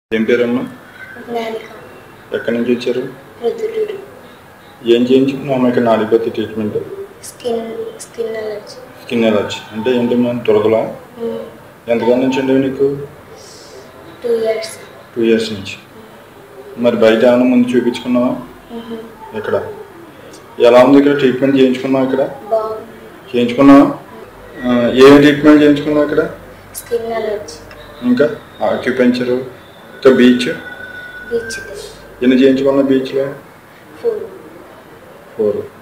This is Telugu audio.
ఏం పేరమ్మా జ్ఞానిక ఎక్కడి నుంచి వచ్చారు రుద్రుడు ఏం చేయించుకున్నాం ఇక్కడ నాడిపతి treatment skin skin allergy skin allergy అంటే ఏంటమ్మా దురదలా ఎంతకాలం నుంచి ఉండేవి నీకు టూ ఇయర్స్ టూ ఇయర్స్ నుంచి మరి బయట ఏమైనా ముందు చూపించుకున్నావా ఇక్కడ ఎలా ఉంది ఇక్కడ ట్రీట్మెంట్ చేయించుకున్నావు ఇక్కడ బాగుంది చేయించుకున్నావా ఆ, ఏం ట్రీట్మెంట్ చేయించుకున్నావు ఇక్కడ స్కిన్ అలర్జీ ఇంకా ఆక్యుపెంచరు ఇంకా బీచ్ బీచ్ ఎన్ని చేయించుకున్నావు బీచ్లో ఫుల్ ఫోర్